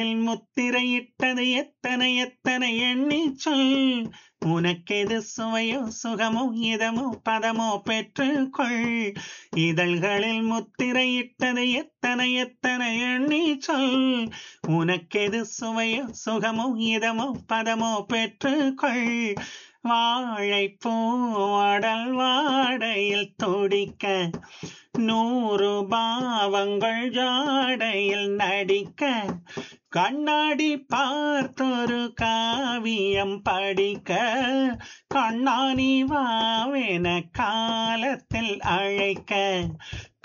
முத்திரையிட்டது எத்தனை எத்தனை எண்ணி சொல் உனக்கெது சுவையோ சுகமோ இதமோ பதமோ பெற்றுக்கொள் இதழ்களில் முத்திரையிட்டது எத்தனை எத்தனை எண்ணி சொல் உனக்கெது சுவையோ சுகமோ இதமோ பதமோ பெற்றுக்கொள் வாழைப்பூடல் வாடையில் துடிக்க நூறு பாவங்கள் ஜாடையில் நடிக்க கண்ணாடி பார்த்தொரு காவியம் படிக்க கண்ணாணி வாவென காலத்தில் அழைக்க